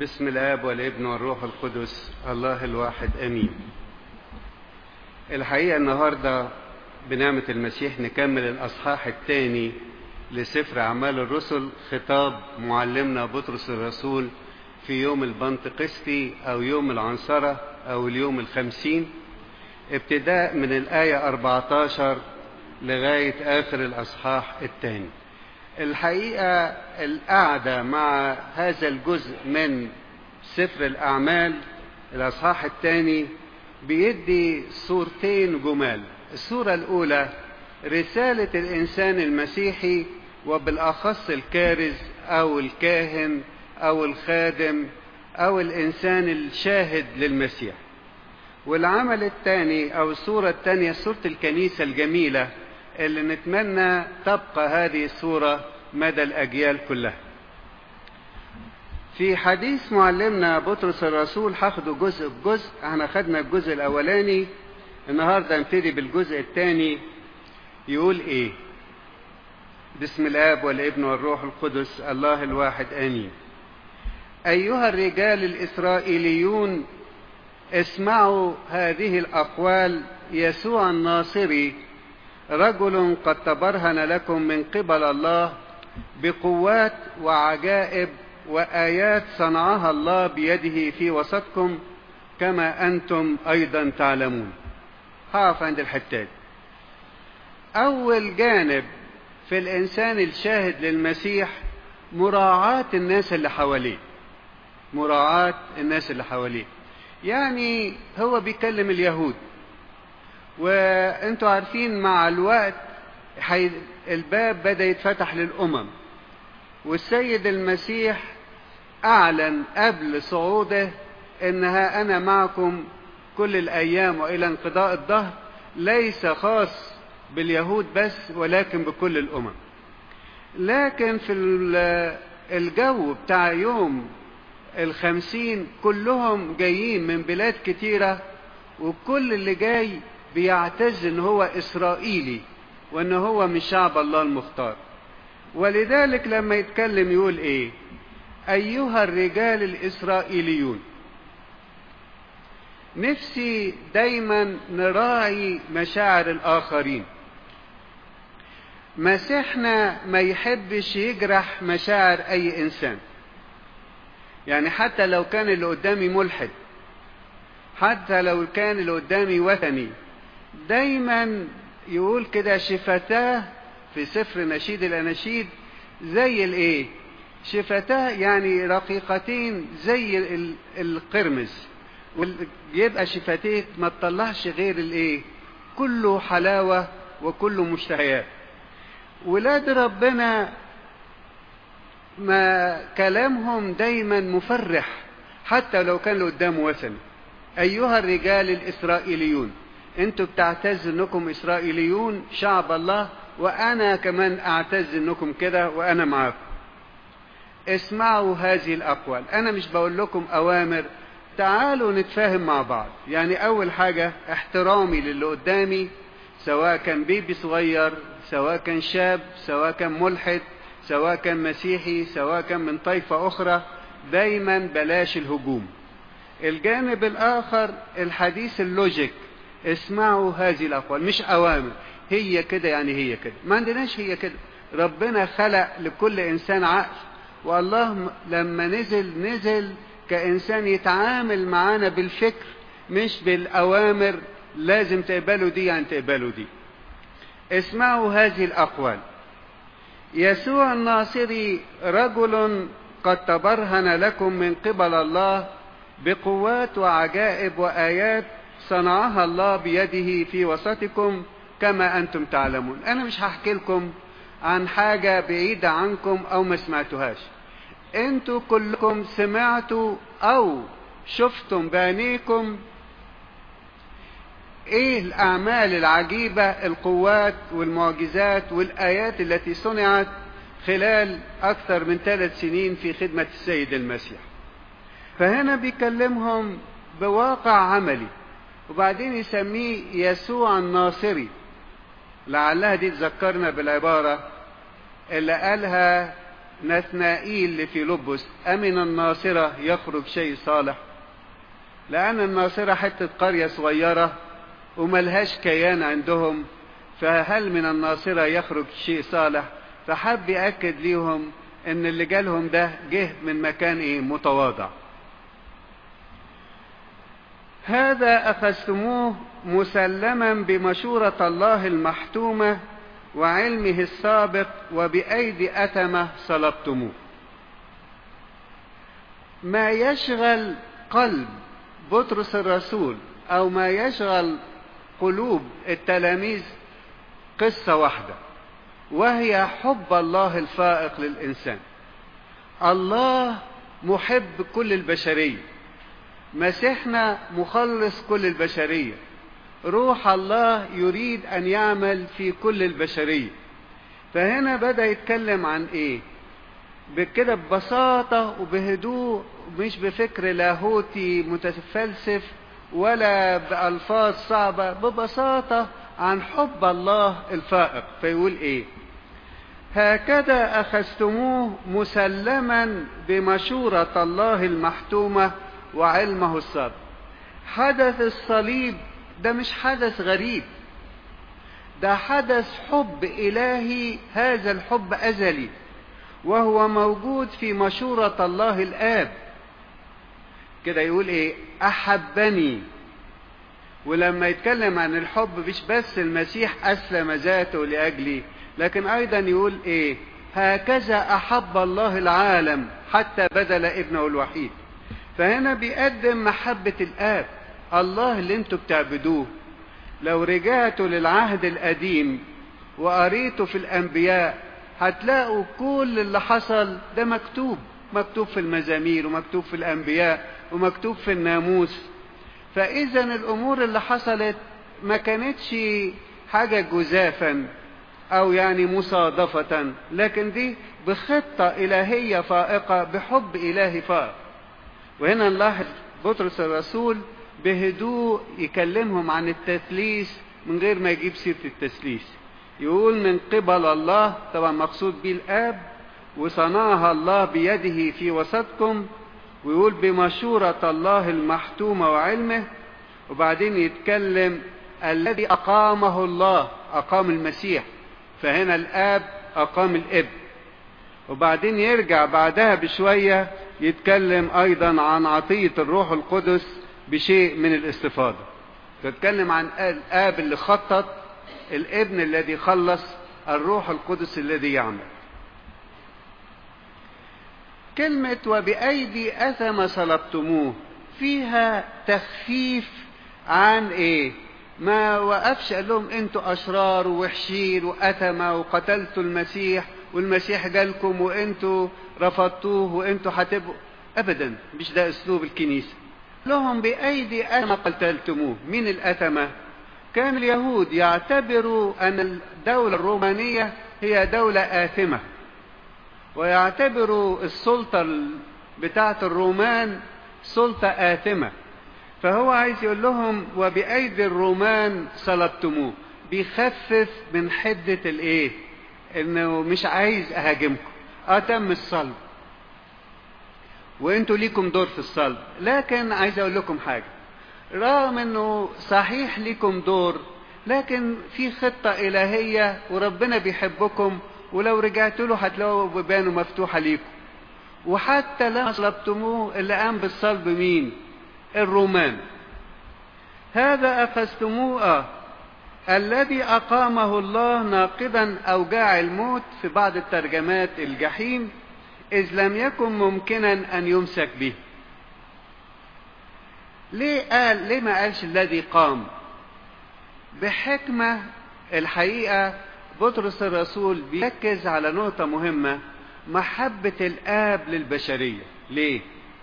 بسم الاب والابن والروح القدس الله الواحد امين الحقيقه النهارده بنعمه المسيح نكمل الاصحاح الثاني لسفر اعمال الرسل خطاب معلمنا بطرس الرسول في يوم البنتقسطي او يوم العنصره او اليوم الخمسين ابتداء من الايه 14 لغايه اخر الاصحاح الثاني الحقيقة القعدة مع هذا الجزء من سفر الأعمال الأصحاح الثاني بيدي صورتين جمال الصورة الأولى رسالة الإنسان المسيحي وبالأخص الكارز أو الكاهن أو الخادم أو الإنسان الشاهد للمسيح والعمل الثاني أو الصورة الثانية صورة الكنيسة الجميلة اللي نتمنى تبقى هذه الصورة مدى الأجيال كلها في حديث معلمنا بطرس الرسول هاخده جزء بجزء احنا خدنا الجزء الأولاني النهاردة نبتدي بالجزء الثاني يقول ايه بسم الآب والابن والروح القدس الله الواحد آمين أيها الرجال الإسرائيليون اسمعوا هذه الأقوال يسوع الناصري رجل قد تبرهن لكم من قبل الله بقوات وعجائب وايات صنعها الله بيده في وسطكم كما انتم ايضا تعلمون هقف عند الحتات اول جانب في الانسان الشاهد للمسيح مراعاه الناس اللي حواليه مراعاه الناس اللي حواليه يعني هو بيكلم اليهود وانتوا عارفين مع الوقت حي... الباب بدا يتفتح للامم والسيد المسيح اعلن قبل صعوده انها انا معكم كل الايام والى انقضاء الدهر ليس خاص باليهود بس ولكن بكل الامم لكن في الجو بتاع يوم الخمسين كلهم جايين من بلاد كتيرة وكل اللي جاي بيعتز ان هو اسرائيلي وان هو من شعب الله المختار ولذلك لما يتكلم يقول ايه ايها الرجال الاسرائيليون نفسي دايما نراعي مشاعر الاخرين مسيحنا ما يحبش يجرح مشاعر اي انسان يعني حتى لو كان اللي قدامي ملحد حتى لو كان اللي قدامي وثني دايما يقول كده شفتاه في سفر نشيد الاناشيد زي الايه شفتاه يعني رقيقتين زي القرمز يبقى شفتيه ما تطلعش غير الايه كله حلاوة وكله مشتهيات ولاد ربنا ما كلامهم دايما مفرح حتى لو كان اللي قدامه وثني ايها الرجال الاسرائيليون انتوا بتعتز انكم اسرائيليون شعب الله وانا كمان اعتز انكم كده وانا معاكم اسمعوا هذه الاقوال انا مش بقول لكم اوامر تعالوا نتفاهم مع بعض يعني اول حاجة احترامي للي قدامي سواء كان بيبي صغير سواء كان شاب سواء كان ملحد سواء كان مسيحي سواء كان من طائفة اخرى دايما بلاش الهجوم الجانب الاخر الحديث اللوجيك اسمعوا هذه الاقوال مش اوامر هي كده يعني هي كده ما عندناش هي كده ربنا خلق لكل انسان عقل والله لما نزل نزل كانسان يتعامل معانا بالفكر مش بالاوامر لازم تقبلوا دي يعني تقبلوا دي اسمعوا هذه الاقوال يسوع الناصري رجل قد تبرهن لكم من قبل الله بقوات وعجائب وايات صنعها الله بيده في وسطكم كما انتم تعلمون انا مش هحكي لكم عن حاجه بعيده عنكم او ما سمعتوهاش انتوا كلكم سمعتوا او شفتم بعينيكم ايه الاعمال العجيبه القوات والمعجزات والايات التي صنعت خلال اكثر من ثلاث سنين في خدمه السيد المسيح فهنا بيكلمهم بواقع عملي وبعدين يسميه يسوع الناصري لعلها دي تذكرنا بالعبارة اللي قالها نثنائيل لفيلبس أمن الناصرة يخرج شيء صالح لأن الناصرة حتة قرية صغيرة وملهاش كيان عندهم فهل من الناصرة يخرج شيء صالح فحب يأكد ليهم ان اللي جالهم ده جه من مكان ايه متواضع هذا اخذتموه مسلما بمشورة الله المحتومة وعلمه السابق وبأيدي أتمة صلبتموه ما يشغل قلب بطرس الرسول او ما يشغل قلوب التلاميذ قصة واحدة وهي حب الله الفائق للإنسان الله محب كل البشرية مسيحنا مخلص كل البشرية روح الله يريد أن يعمل في كل البشرية فهنا بدأ يتكلم عن إيه بكده ببساطة وبهدوء مش بفكر لاهوتي متفلسف ولا بألفاظ صعبة ببساطة عن حب الله الفائق فيقول ايه هكذا اخذتموه مسلما بمشورة الله المحتومة وعلمه السابق حدث الصليب ده مش حدث غريب ده حدث حب الهي هذا الحب ازلي وهو موجود في مشورة الله الاب كده يقول ايه احبني ولما يتكلم عن الحب مش بس المسيح أسلم ذاته لأجلي لكن أيضا يقول إيه هكذا أحب الله العالم حتى بدل ابنه الوحيد فهنا بيقدم محبة الآب الله اللي انتوا بتعبدوه لو رجعتوا للعهد القديم وقريتوا في الأنبياء هتلاقوا كل اللي حصل ده مكتوب مكتوب في المزامير ومكتوب في الأنبياء ومكتوب في الناموس فإذا الأمور اللي حصلت ما كانتش حاجة جزافا أو يعني مصادفة لكن دي بخطة إلهية فائقة بحب إلهي فائق وهنا نلاحظ بطرس الرسول بهدوء يكلمهم عن التثليث من غير ما يجيب سيرة التثليث يقول من قبل الله طبعا مقصود به الآب وصنعها الله بيده في وسطكم ويقول بمشورة الله المحتومة وعلمه وبعدين يتكلم الذي أقامه الله أقام المسيح فهنا الآب أقام الابن وبعدين يرجع بعدها بشوية يتكلم أيضا عن عطية الروح القدس بشيء من الاستفاضة تتكلم عن الآب اللي خطط الابن الذي خلص الروح القدس الذي يعمل كلمة وبأيدي أثم صلبتموه فيها تخفيف عن ايه ما وقفش قال لهم انتوا اشرار ووحشين وأثمة وقتلتوا المسيح والمسيح جالكم وانتوا رفضتوه وانتوا هتبقوا ابدا مش ده اسلوب الكنيسة لهم بأيدي أثمة قتلتموه مين الأثمة كان اليهود يعتبروا أن الدولة الرومانية هي دولة آثمة ويعتبروا السلطة بتاعة الرومان سلطة آثمة فهو عايز يقول لهم وبأيدي الرومان صلبتموه بيخفف من حدة الايه انه مش عايز اهاجمكم اه تم الصلب وانتوا ليكم دور في الصلب لكن عايز اقول لكم حاجة رغم انه صحيح ليكم دور لكن في خطة الهية وربنا بيحبكم ولو رجعتوا له هتلاقوا بيبانه مفتوحة ليكم وحتى لما صلبتموه اللي قام بالصلب مين الرومان هذا أخذتموه الذي أقامه الله ناقضا أوجاع الموت في بعض الترجمات الجحيم إذ لم يكن ممكنا أن يمسك به ليه قال ليه ما قالش الذي قام بحكمة الحقيقة بطرس الرسول بيركز على نقطة مهمة محبة الآب للبشرية ليه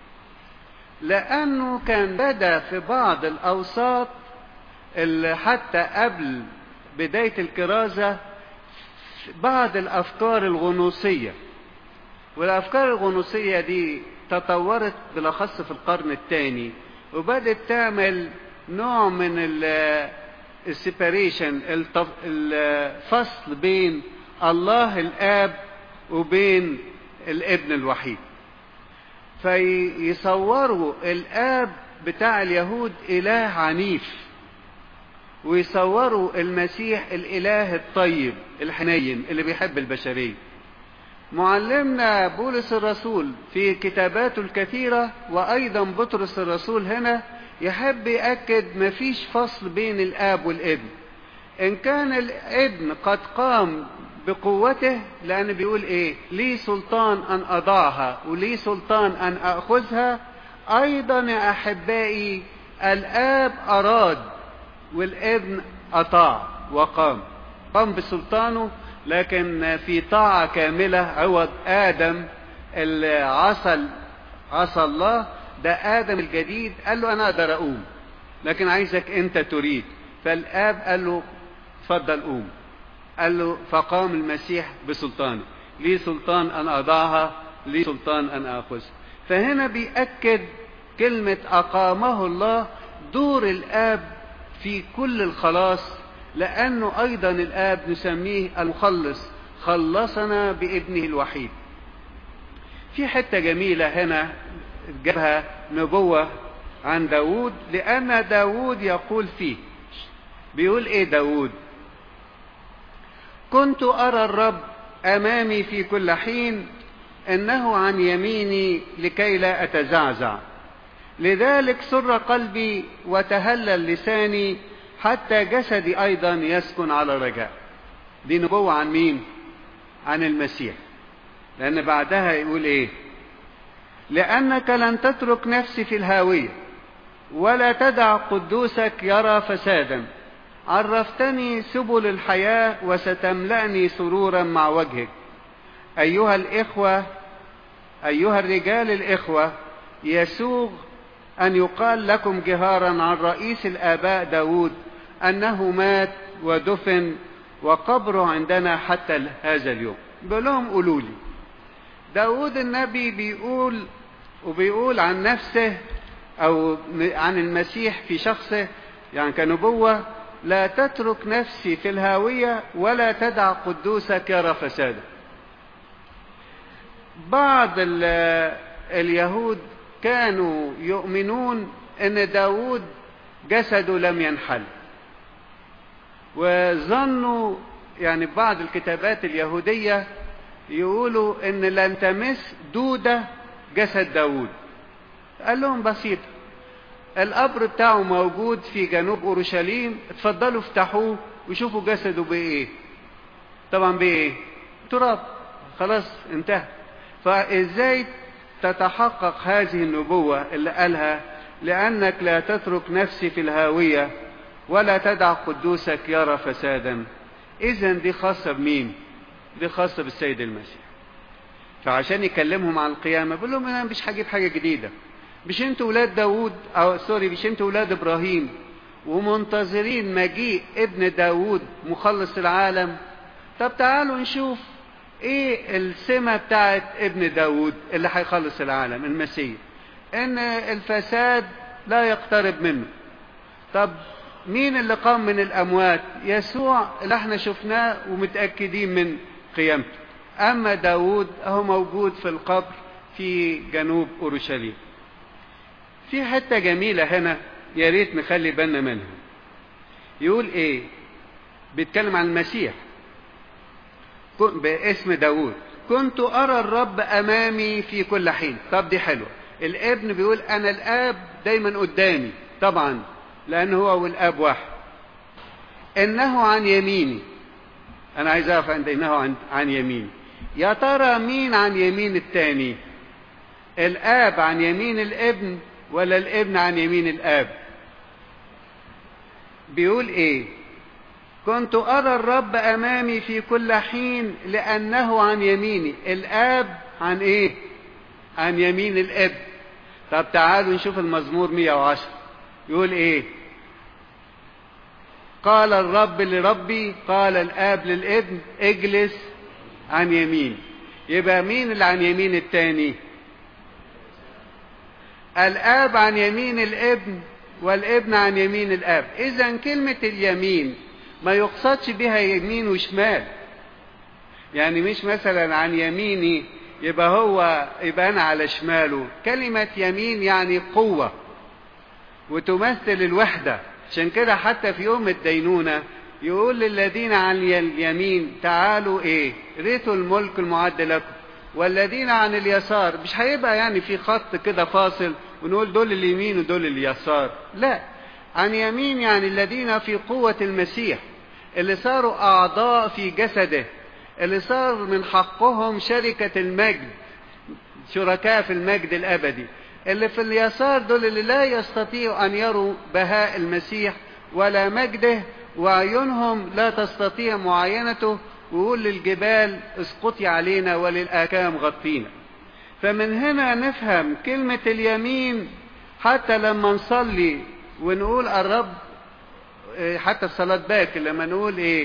لأنه كان بدا في بعض الأوساط اللي حتى قبل بداية الكرازة بعض الأفكار الغنوصية والأفكار الغنوصية دي تطورت بالأخص في القرن الثاني وبدت تعمل نوع من السيباريشن الفصل بين الله الآب وبين الابن الوحيد فيصوروا الآب بتاع اليهود إله عنيف ويصوروا المسيح الإله الطيب الحنين اللي بيحب البشرية معلمنا بولس الرسول في كتاباته الكثيرة وأيضا بطرس الرسول هنا يحب يأكد مفيش فصل بين الآب والابن إن كان الابن قد قام بقوته لأن بيقول إيه لي سلطان أن أضعها ولي سلطان أن أخذها أيضا يا أحبائي الآب أراد والابن أطاع وقام قام بسلطانه لكن في طاعة كاملة عوض آدم اللي عصى عصى الله ده آدم الجديد قال له أنا أقدر أقوم لكن عايزك أنت تريد فالآب قال له اتفضل قوم قال له فقام المسيح بسلطانه لي سلطان أن أضعها لي سلطان أن أخذها فهنا بيأكد كلمة أقامه الله دور الآب في كل الخلاص لأنه أيضا الآب نسميه المخلص خلصنا بابنه الوحيد في حتة جميلة هنا جابها نبوة عن داود لأن داود يقول فيه بيقول إيه داود كنت أرى الرب أمامي في كل حين إنه عن يميني لكي لا أتزعزع لذلك سر قلبي وتهلل لساني حتى جسدي أيضا يسكن على رجاء دي نبوة عن مين عن المسيح لأن بعدها يقول إيه لأنك لن تترك نفسي في الهاوية ولا تدع قدوسك يرى فسادا عرفتني سبل الحياة وستملأني سرورا مع وجهك أيها الإخوة أيها الرجال الإخوة يسوغ أن يقال لكم جهارا عن رئيس الآباء داود أنه مات ودفن وقبره عندنا حتى هذا اليوم بيقول لهم قولوا لي داود النبي بيقول وبيقول عن نفسه أو عن المسيح في شخصه يعني كنبوة لا تترك نفسي في الهاوية ولا تدع قدوسك يرى فسادا بعض اليهود كانوا يؤمنون ان داود جسده لم ينحل وظنوا يعني بعض الكتابات اليهودية يقولوا ان لن تمس دودة جسد داود قال لهم بسيطة القبر بتاعه موجود في جنوب اورشليم اتفضلوا افتحوه وشوفوا جسده بايه طبعا بايه تراب خلاص انتهى فازاي تتحقق هذه النبوة اللي قالها لأنك لا تترك نفسي في الهاوية ولا تدع قدوسك يرى فسادا إذا دي خاصة بمين دي خاصة بالسيد المسيح فعشان يكلمهم عن القيامة بيقول لهم أنا مش هجيب حاجة جديدة مش انتوا ولاد داود أو سوري مش انتوا ولاد إبراهيم ومنتظرين مجيء ابن داود مخلص العالم طب تعالوا نشوف ايه السمة بتاعت ابن داود اللي هيخلص العالم المسيح ان الفساد لا يقترب منه طب مين اللي قام من الاموات يسوع اللي احنا شفناه ومتأكدين من قيامته اما داود اهو موجود في القبر في جنوب اورشليم في حتة جميلة هنا يا ريت نخلي بالنا منها يقول ايه بيتكلم عن المسيح باسم داود كنت أرى الرب أمامي في كل حين طب دي حلوة الابن بيقول أنا الآب دايما قدامي طبعا لأن هو والآب واحد إنه عن يميني أنا عايز أعرف عند إنه عن, عن يميني يا ترى مين عن يمين التاني الآب عن يمين الابن ولا الابن عن يمين الآب بيقول إيه كنت أرى الرب أمامي في كل حين لأنه عن يميني الآب عن إيه عن يمين الابن طب تعالوا نشوف المزمور 110 يقول إيه قال الرب لربي قال الآب للابن اجلس عن يمين يبقى مين اللي عن يمين التاني الآب عن يمين الابن والابن عن يمين الآب إذا كلمة اليمين ما يقصدش بها يمين وشمال يعني مش مثلا عن يميني يبقى هو يبقى أنا على شماله كلمة يمين يعني قوة وتمثل الوحدة عشان كده حتى في يوم الدينونة يقول للذين عن اليمين تعالوا ايه ريتوا الملك المعد لكم والذين عن اليسار مش هيبقى يعني في خط كده فاصل ونقول دول اليمين ودول اليسار لا عن يمين يعني الذين في قوة المسيح اللي صاروا أعضاء في جسده اللي صار من حقهم شركة المجد شركاء في المجد الأبدي اللي في اليسار دول اللي لا يستطيعوا أن يروا بهاء المسيح ولا مجده وعيونهم لا تستطيع معاينته ويقول للجبال اسقطي علينا وللآكام غطينا فمن هنا نفهم كلمة اليمين حتى لما نصلي ونقول الرب حتى في صلاة باكر لما نقول ايه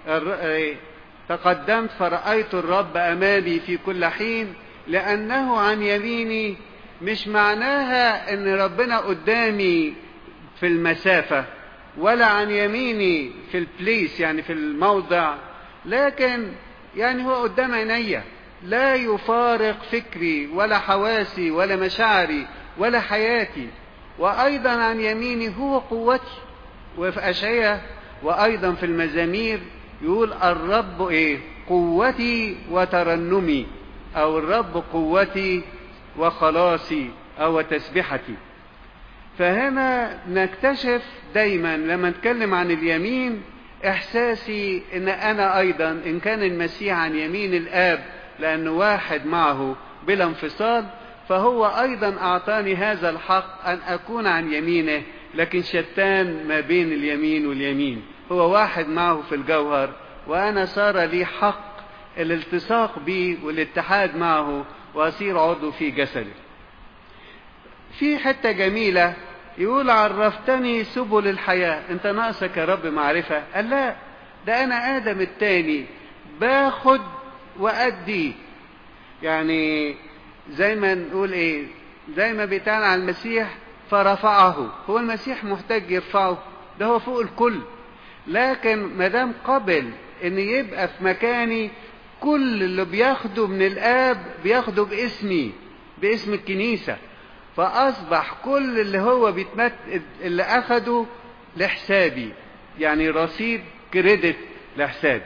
تقدمت فرأيت الرب أمامي في كل حين لأنه عن يميني مش معناها ان ربنا قدامي في المسافة ولا عن يميني في البليس يعني في الموضع لكن يعني هو قدام عينيا لا يفارق فكري ولا حواسي ولا مشاعري ولا حياتي وأيضا عن يميني هو قوتي وفي أشعية وأيضا في المزامير يقول الرب إيه قوتي وترنمي أو الرب قوتي وخلاصي أو تسبحتي فهنا نكتشف دايما لما نتكلم عن اليمين إحساسي إن أنا أيضا إن كان المسيح عن يمين الآب لأنه واحد معه بلا انفصال فهو أيضا أعطاني هذا الحق أن أكون عن يمينه لكن شتان ما بين اليمين واليمين هو واحد معه في الجوهر وأنا صار لي حق الالتصاق به والاتحاد معه وأصير عضو في جسده في حتة جميلة يقول عرفتني سبل الحياة انت ناقصك يا رب معرفة قال لا ده انا ادم التاني باخد وادي يعني زي ما نقول ايه زي ما بيتقال على المسيح فرفعه هو المسيح محتاج يرفعه ده هو فوق الكل لكن ما دام قبل ان يبقى في مكاني كل اللي بياخده من الاب بياخده باسمي باسم الكنيسه فأصبح كل اللي هو بيتمت اللي أخده لحسابي يعني رصيد كريدت لحسابي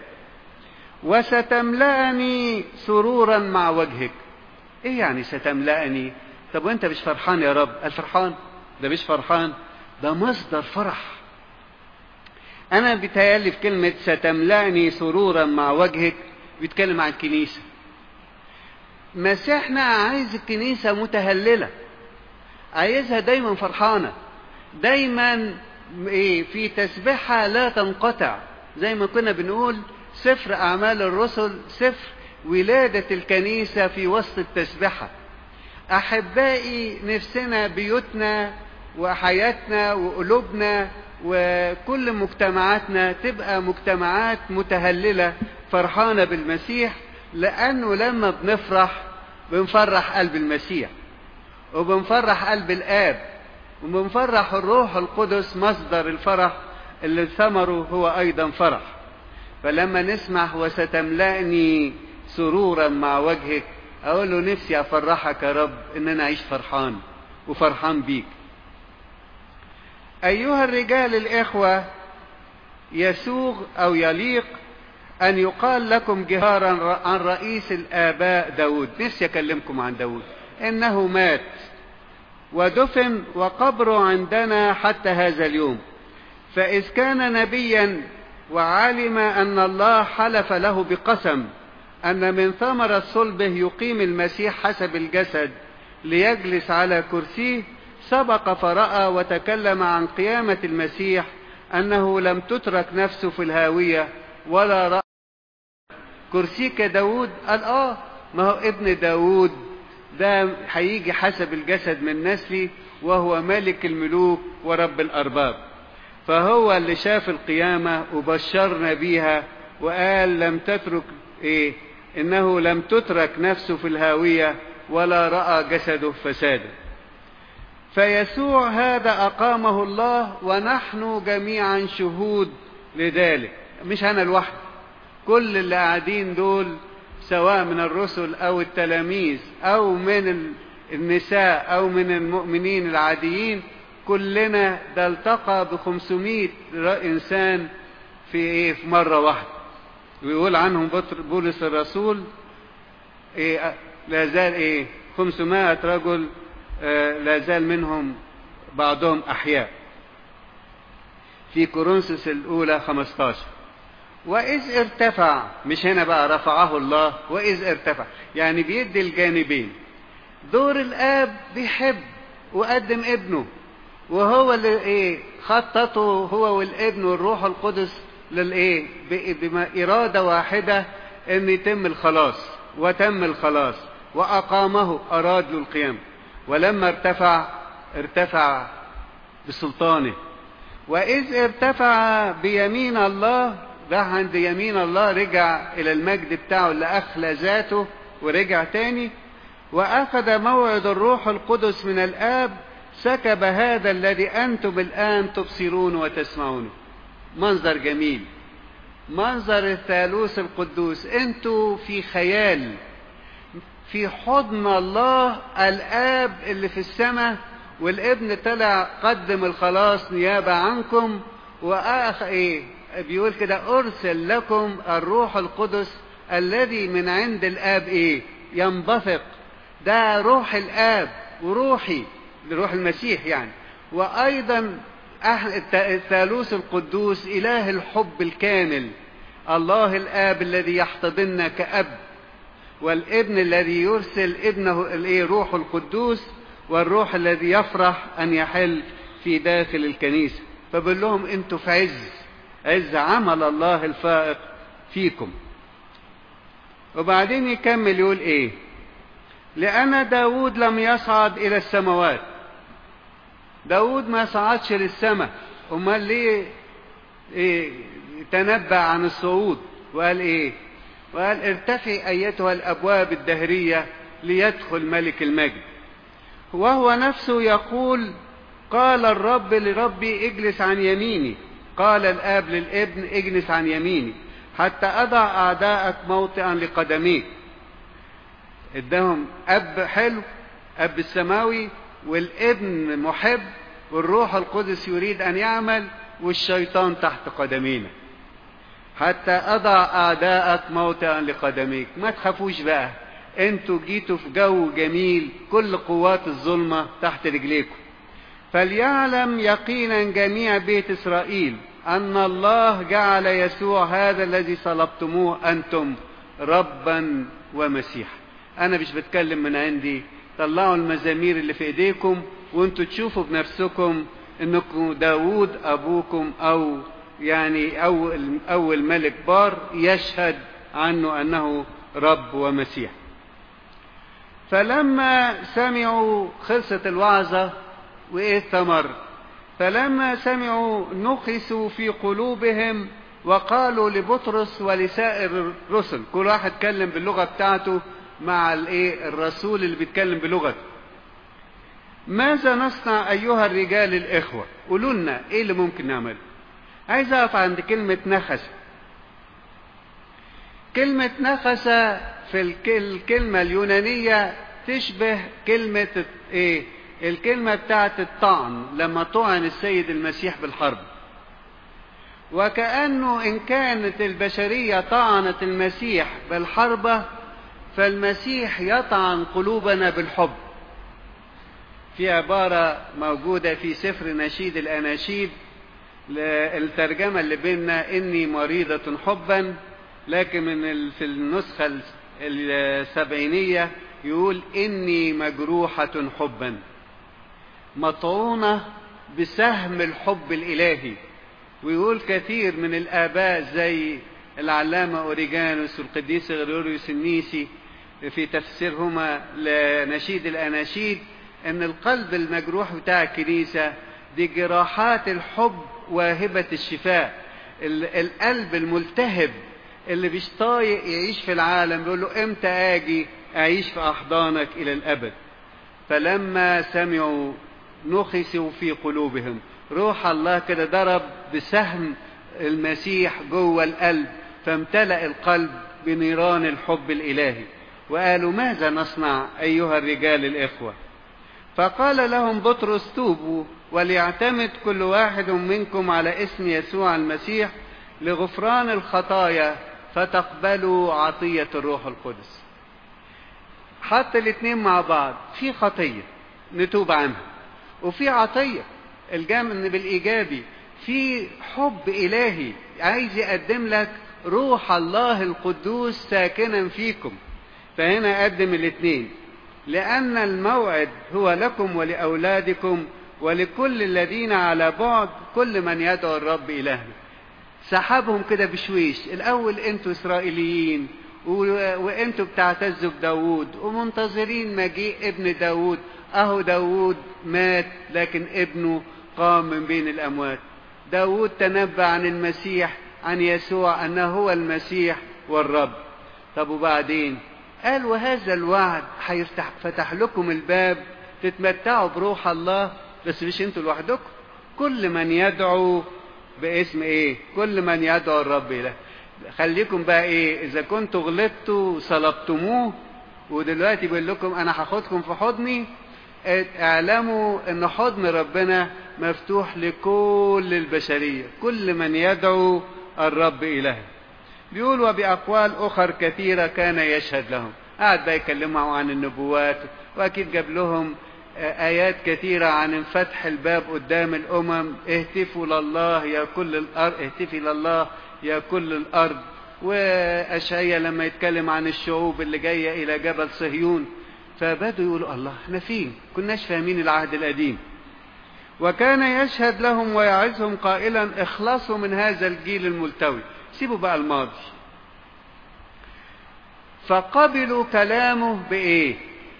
وستملأني سرورا مع وجهك ايه يعني ستملأني طب وانت مش فرحان يا رب قال فرحان ده مش فرحان ده مصدر فرح انا بيتهيألي في كلمة ستملأني سرورا مع وجهك بيتكلم عن الكنيسة مسيحنا عايز الكنيسة متهللة عايزها دايما فرحانة دايما ايه في تسبيحها لا تنقطع زي ما كنا بنقول سفر أعمال الرسل سفر ولادة الكنيسة في وسط التسبحة أحبائي نفسنا بيوتنا وحياتنا وقلوبنا وكل مجتمعاتنا تبقى مجتمعات متهللة فرحانة بالمسيح لأنه لما بنفرح بنفرح قلب المسيح وبنفرح قلب الآب وبنفرح الروح القدس مصدر الفرح اللي ثمره هو أيضا فرح فلما نسمع وستملأني سرورا مع وجهك أقول له نفسي أفرحك يا رب إن أنا أعيش فرحان وفرحان بيك أيها الرجال الإخوة يسوغ أو يليق أن يقال لكم جهارا عن رئيس الآباء داود نفسي أكلمكم عن داود إنه مات ودفن وقبره عندنا حتى هذا اليوم فإذ كان نبيا وعلم أن الله حلف له بقسم أن من ثمرة صلبه يقيم المسيح حسب الجسد ليجلس على كرسيه سبق فرأى وتكلم عن قيامة المسيح أنه لم تترك نفسه في الهاوية ولا رأى كرسيك داود قال آه ما هو ابن داود ده هيجي حسب الجسد من نسلي وهو ملك الملوك ورب الأرباب فهو اللي شاف القيامة وبشرنا بيها وقال لم تترك إيه إنه لم تترك نفسه في الهاوية ولا رأى جسده فسادا فيسوع هذا أقامه الله ونحن جميعا شهود لذلك مش أنا لوحدي كل اللي قاعدين دول سواء من الرسل أو التلاميذ أو من النساء أو من المؤمنين العاديين كلنا ده التقى بخمسمائة إنسان في إيه في مرة واحدة ويقول عنهم بولس الرسول إيه لا زال إيه 500 رجل آه لا زال منهم بعضهم أحياء في كورنثوس الأولى 15 وإذ ارتفع مش هنا بقى رفعه الله وإذ ارتفع يعني بيدي الجانبين دور الآب بيحب وقدم ابنه وهو اللي ايه خططه هو والابن والروح القدس للايه بما إرادة واحدة ان يتم الخلاص وتم الخلاص وأقامه أراد له القيام ولما ارتفع ارتفع بسلطانه وإذ ارتفع بيمين الله راح عند يمين الله رجع إلى المجد بتاعه اللي أخلى ذاته ورجع تاني وأخذ موعد الروح القدس من الآب سكب هذا الذي أنتم الآن تبصرون وتسمعونه منظر جميل منظر الثالوث القدوس انتوا في خيال في حضن الله الآب اللي في السماء والابن طلع قدم الخلاص نيابة عنكم وأخ إيه بيقول كده أرسل لكم الروح القدس الذي من عند الآب إيه ينبثق ده روح الآب وروحي لروح المسيح يعني وأيضا الثالوث القدوس إله الحب الكامل الله الآب الذي يحتضننا كأب والابن الذي يرسل ابنه الايه روح القدوس والروح الذي يفرح ان يحل في داخل الكنيسه فبقول لهم انتوا في عز عز عمل الله الفائق فيكم وبعدين يكمل يقول ايه لأن داود لم يصعد إلى السماوات داود ما صعدش للسماء أمال ليه إيه تنبأ عن الصعود وقال إيه وقال ارتفعي أيتها الأبواب الدهرية ليدخل ملك المجد وهو نفسه يقول قال الرب لربي اجلس عن يميني قال الآب للابن اجلس عن يميني حتى أضع أعداءك موطئا لقدميك اداهم أب حلو أب السماوي والابن محب والروح القدس يريد أن يعمل والشيطان تحت قدمينا حتى أضع أعداءك موطئا لقدميك ما تخافوش بقى انتوا جيتوا في جو جميل كل قوات الظلمة تحت رجليكم فليعلم يقينا جميع بيت إسرائيل أن الله جعل يسوع هذا الذي صلبتموه أنتم ربا ومسيحا أنا مش بتكلم من عندي طلعوا المزامير اللي في إيديكم وانتوا تشوفوا بنفسكم انكم داود أبوكم أو يعني أول, أول ملك بار يشهد عنه أنه رب ومسيح فلما سمعوا خلصت الوعظة وإيه الثمر فلما سمعوا نخسوا في قلوبهم وقالوا لبطرس ولسائر الرسل كل واحد اتكلم باللغة بتاعته مع الايه الرسول اللي بيتكلم بلغته ماذا نصنع ايها الرجال الاخوه قولوا لنا ايه اللي ممكن نعمله عايز اقف عند كلمه نخس كلمه نخس في الكلمه اليونانيه تشبه كلمه ايه الكلمه بتاعت الطعن لما طعن السيد المسيح بالحرب وكانه ان كانت البشريه طعنت المسيح بالحربه فالمسيح يطعن قلوبنا بالحب في عبارة موجودة في سفر نشيد الأناشيد الترجمة اللي بيننا إني مريضة حبا لكن من في النسخة السبعينية يقول إني مجروحة حبا مطعونة بسهم الحب الإلهي ويقول كثير من الآباء زي العلامة أوريجانوس والقديس غريوريوس النيسي في تفسيرهما لنشيد الأناشيد أن القلب المجروح بتاع الكنيسة دي جراحات الحب واهبة الشفاء القلب الملتهب اللي مش طايق يعيش في العالم بيقول له امتى اجي اعيش في احضانك الى الابد فلما سمعوا نخسوا في قلوبهم روح الله كده ضرب بسهم المسيح جوه القلب فامتلأ القلب بنيران الحب الإلهي وقالوا ماذا نصنع أيها الرجال الإخوة فقال لهم بطرس توبوا وليعتمد كل واحد منكم على اسم يسوع المسيح لغفران الخطايا فتقبلوا عطية الروح القدس حتى الاثنين مع بعض في خطية نتوب عنها وفي عطية الجانب بالإيجابي في حب إلهي عايز يقدم لك روح الله القدوس ساكنا فيكم فهنا قدم الاثنين لأن الموعد هو لكم ولأولادكم ولكل الذين على بعد كل من يدعو الرب إلهنا سحبهم كده بشويش الأول أنتوا إسرائيليين وأنتوا بتعتزوا بداود ومنتظرين مجيء ابن داود أهو داود مات لكن ابنه قام من بين الأموات داود تنبأ عن المسيح عن يسوع أنه هو المسيح والرب طب وبعدين قال وهذا الوعد هيفتح فتح لكم الباب تتمتعوا بروح الله بس مش انتوا لوحدكم كل من يدعو باسم ايه كل من يدعو الرب له خليكم بقى ايه اذا كنتوا غلطتوا صلبتموه ودلوقتي بيقول لكم انا هاخدكم في حضني اعلموا ان حضن ربنا مفتوح لكل البشرية كل من يدعو الرب إله بيقول وبأقوال أخر كثيرة كان يشهد لهم قعد بقى يكلمهم عن النبوات وأكيد جاب لهم آيات كثيرة عن فتح الباب قدام الأمم اهتفوا لله يا كل الأرض اهتفي لله يا كل الأرض وأشعية لما يتكلم عن الشعوب اللي جاية إلى جبل صهيون فبدوا يقولوا الله احنا فين كناش فاهمين العهد القديم وكان يشهد لهم ويعظهم قائلا اخلصوا من هذا الجيل الملتوي سيبوا بقى الماضي فقبلوا كلامه بايه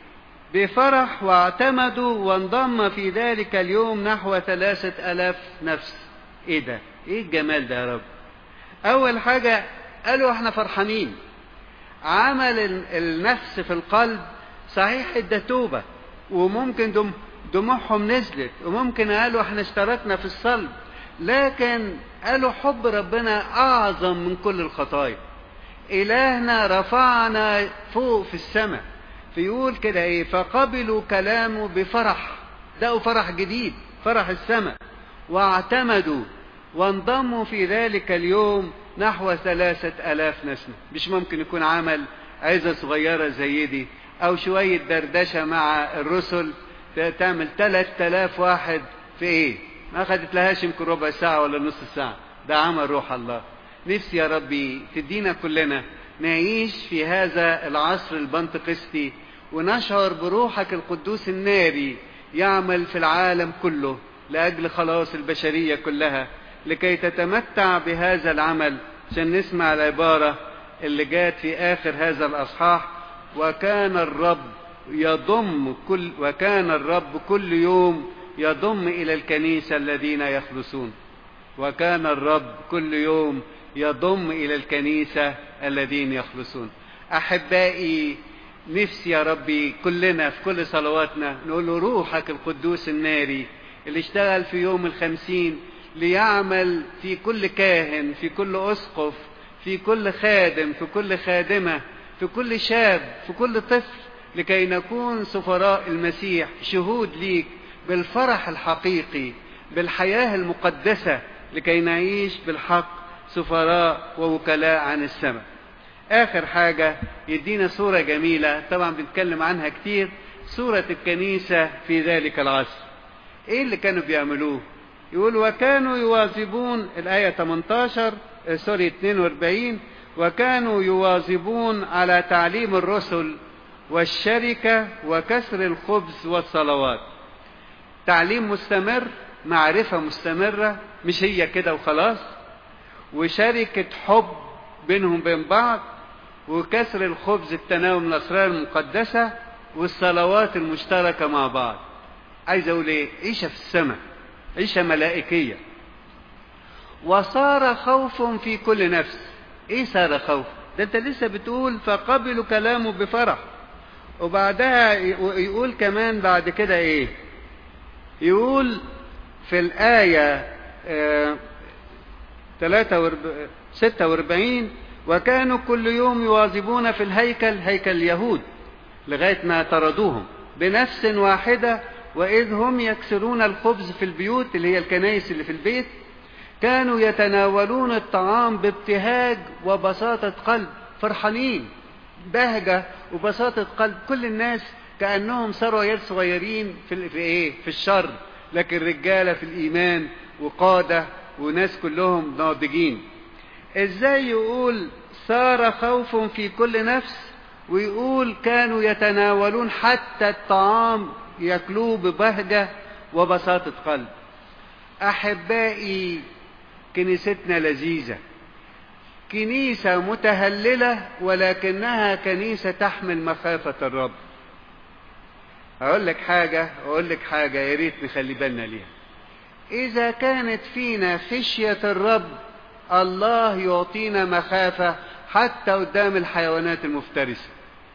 بفرح واعتمدوا وانضم في ذلك اليوم نحو ثلاثة ألاف نفس ايه ده ايه الجمال ده يا رب اول حاجة قالوا احنا فرحانين عمل النفس في القلب صحيح ده توبة وممكن دم دموعهم نزلت وممكن قالوا احنا اشتركنا في الصلب لكن قالوا حب ربنا اعظم من كل الخطايا الهنا رفعنا فوق في السماء فيقول كده ايه فقبلوا كلامه بفرح دقوا فرح جديد فرح السماء واعتمدوا وانضموا في ذلك اليوم نحو ثلاثة ألاف نسمة مش ممكن يكون عمل عزة صغيرة زي دي أو شوية دردشة مع الرسل تعمل ثلاث آلاف واحد في إيه ما أخدت لهاش يمكن ربع ساعة ولا نص ساعة ده عمل روح الله نفسي يا ربي تدينا كلنا نعيش في هذا العصر البنتقستي ونشعر بروحك القدوس الناري يعمل في العالم كله لأجل خلاص البشرية كلها لكي تتمتع بهذا العمل عشان نسمع العبارة اللي جات في آخر هذا الأصحاح وكان الرب يضم كل وكان الرب كل يوم يضم إلى الكنيسة الذين يخلصون وكان الرب كل يوم يضم إلى الكنيسة الذين يخلصون أحبائي نفسي يا ربي كلنا في كل صلواتنا نقول له روحك القدوس الناري اللي اشتغل في يوم الخمسين ليعمل في كل كاهن في كل أسقف في كل خادم في كل خادمة في كل شاب في كل طفل لكي نكون سفراء المسيح شهود ليك بالفرح الحقيقي بالحياة المقدسة لكي نعيش بالحق سفراء ووكلاء عن السماء آخر حاجة يدينا صورة جميلة طبعا بنتكلم عنها كتير صورة الكنيسة في ذلك العصر ايه اللي كانوا بيعملوه يقول وكانوا يواظبون الآية 18 سوري 42 وكانوا يواظبون على تعليم الرسل والشركة وكسر الخبز والصلوات تعليم مستمر معرفة مستمرة مش هي كده وخلاص وشركة حب بينهم بين بعض وكسر الخبز التناول من الأسرار المقدسة والصلوات المشتركة مع بعض عايز أقول إيه عيشة في السماء عيشة ملائكية وصار خوف في كل نفس إيه صار خوف ده أنت لسه بتقول فقبلوا كلامه بفرح وبعدها يقول كمان بعد كده إيه يقول في الآية 46 وكانوا كل يوم يواظبون في الهيكل هيكل اليهود لغاية ما طردوهم بنفس واحدة وإذ هم يكسرون الخبز في البيوت اللي هي الكنائس اللي في البيت كانوا يتناولون الطعام بابتهاج وبساطة قلب فرحانين بهجة وبساطة قلب كل الناس كأنهم صاروا عيال صغيرين في, في إيه؟ في الشر لكن رجالة في الإيمان وقادة وناس كلهم ناضجين إزاي يقول صار خوف في كل نفس ويقول كانوا يتناولون حتى الطعام ياكلوه ببهجة وبساطة قلب أحبائي كنيستنا لذيذة كنيسة متهللة ولكنها كنيسة تحمل مخافة الرب أقول لك حاجة أقول لك حاجة يا ريت نخلي بالنا ليها إذا كانت فينا خشية الرب الله يعطينا مخافة حتى قدام الحيوانات المفترسة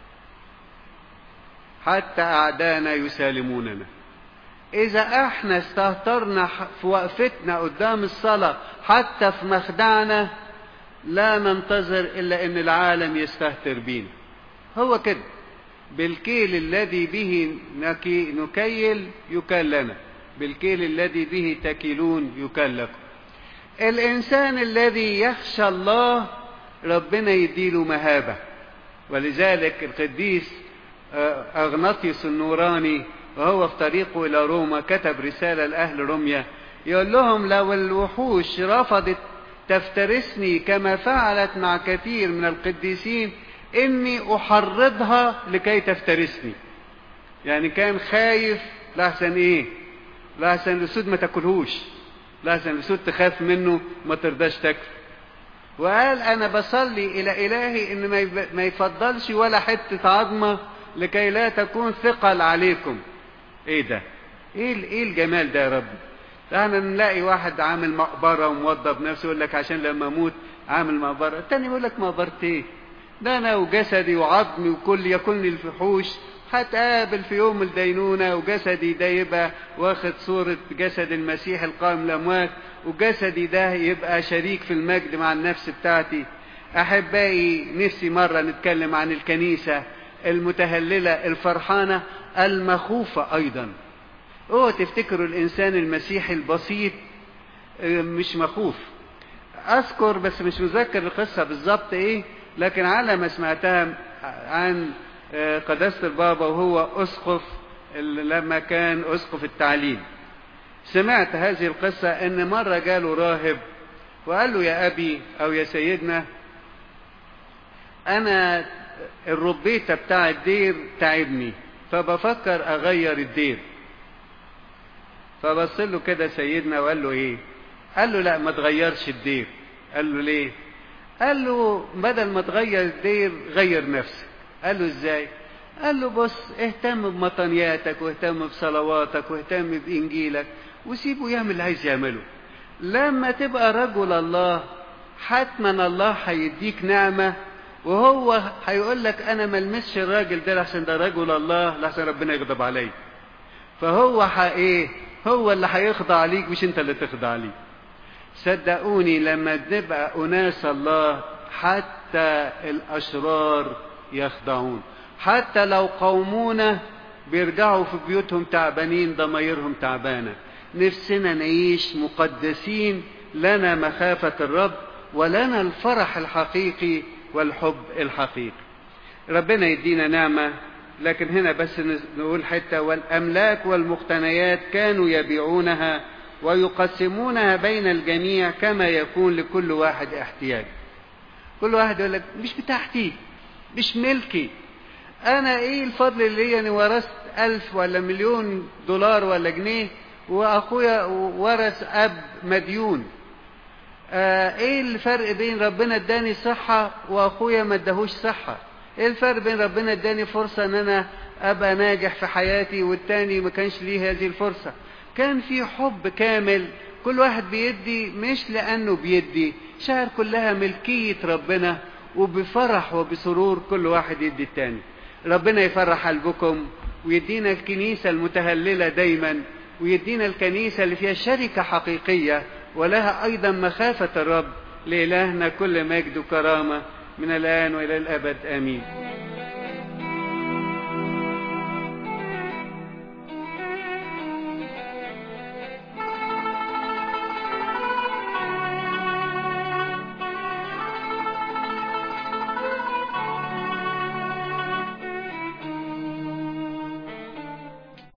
حتى أعدانا يسالموننا إذا احنا استهترنا في وقفتنا قدام الصلاة حتى في مخدعنا لا ننتظر إلا أن العالم يستهتر بينا هو كده بالكيل الذي به نكيل يكال لنا بالكيل الذي به تكيلون يكال لكم الإنسان الذي يخشى الله ربنا يديله مهابة ولذلك القديس أغناطيوس النوراني وهو في طريقه إلى روما كتب رسالة لأهل روميا يقول لهم لو الوحوش رفضت تفترسني كما فعلت مع كثير من القديسين إني أحرضها لكي تفترسني يعني كان خايف لحسن إيه لحسن الأسود ما تاكلهوش لحسن الأسود تخاف منه ما ترضاش تاكل وقال أنا بصلي إلى إلهي إن ما يفضلش ولا حتة عظمة لكي لا تكون ثقل عليكم ايه ده ايه ايه الجمال ده يا رب احنا نلاقي واحد عامل مقبره وموضب نفسه يقول لك عشان لما اموت عامل مقبره التاني يقول لك مقبره ايه ده انا وجسدي وعظمي وكل يكون الفحوش هتقابل في يوم الدينونة وجسدي ده يبقى واخد صورة جسد المسيح القائم الأموات وجسدي ده يبقى شريك في المجد مع النفس بتاعتي أحبائي نفسي مرة نتكلم عن الكنيسة المتهللة الفرحانة المخوفة أيضا اوعوا تفتكروا الإنسان المسيحي البسيط مش مخوف أذكر بس مش مذكر القصة بالظبط إيه لكن على ما سمعتها عن قداسة البابا وهو أسقف لما كان أسقف التعليم سمعت هذه القصة إن مرة جاله راهب وقال له يا أبي أو يا سيدنا أنا الربيتة بتاع الدير تعبني فبفكر أغير الدير فبص له كده سيدنا وقال له إيه قال له لا ما تغيرش الدير قال له ليه قال له بدل ما تغير الدير غير نفسك قال له ازاي قال له بص اهتم بمطنياتك واهتم بصلواتك واهتم بإنجيلك وسيبه يعمل اللي عايز يعمله لما تبقى رجل الله حتما الله هيديك نعمة وهو هيقول لك انا ما المسش الراجل ده لحسن ده رجل الله لحسن ربنا يغضب عليه فهو ايه هو اللي هيخضع ليك مش انت اللي تخضع ليه صدقوني لما نبقى اناس الله حتى الاشرار يخضعون حتى لو قومونا بيرجعوا في بيوتهم تعبانين ضمايرهم تعبانه نفسنا نعيش مقدسين لنا مخافه الرب ولنا الفرح الحقيقي والحب الحقيقي ربنا يدينا نعمة لكن هنا بس نقول حتة والأملاك والمقتنيات كانوا يبيعونها ويقسمونها بين الجميع كما يكون لكل واحد احتياج كل واحد يقول لك مش بتاعتي مش ملكي أنا إيه الفضل اللي ليا أنا ورثت ألف ولا مليون دولار ولا جنيه وأخويا ورث أب مديون آه ايه الفرق بين ربنا اداني صحة واخويا ما اداهوش صحة ايه الفرق بين ربنا اداني فرصة ان انا ابقى ناجح في حياتي والتاني ما كانش ليه هذه الفرصة كان في حب كامل كل واحد بيدي مش لانه بيدي شعر كلها ملكية ربنا وبفرح وبسرور كل واحد يدي التاني ربنا يفرح قلبكم ويدينا الكنيسة المتهللة دايما ويدينا الكنيسة اللي فيها شركة حقيقية ولها أيضا مخافة الرب لإلهنا كل مجد وكرامة من الآن وإلى الأبد آمين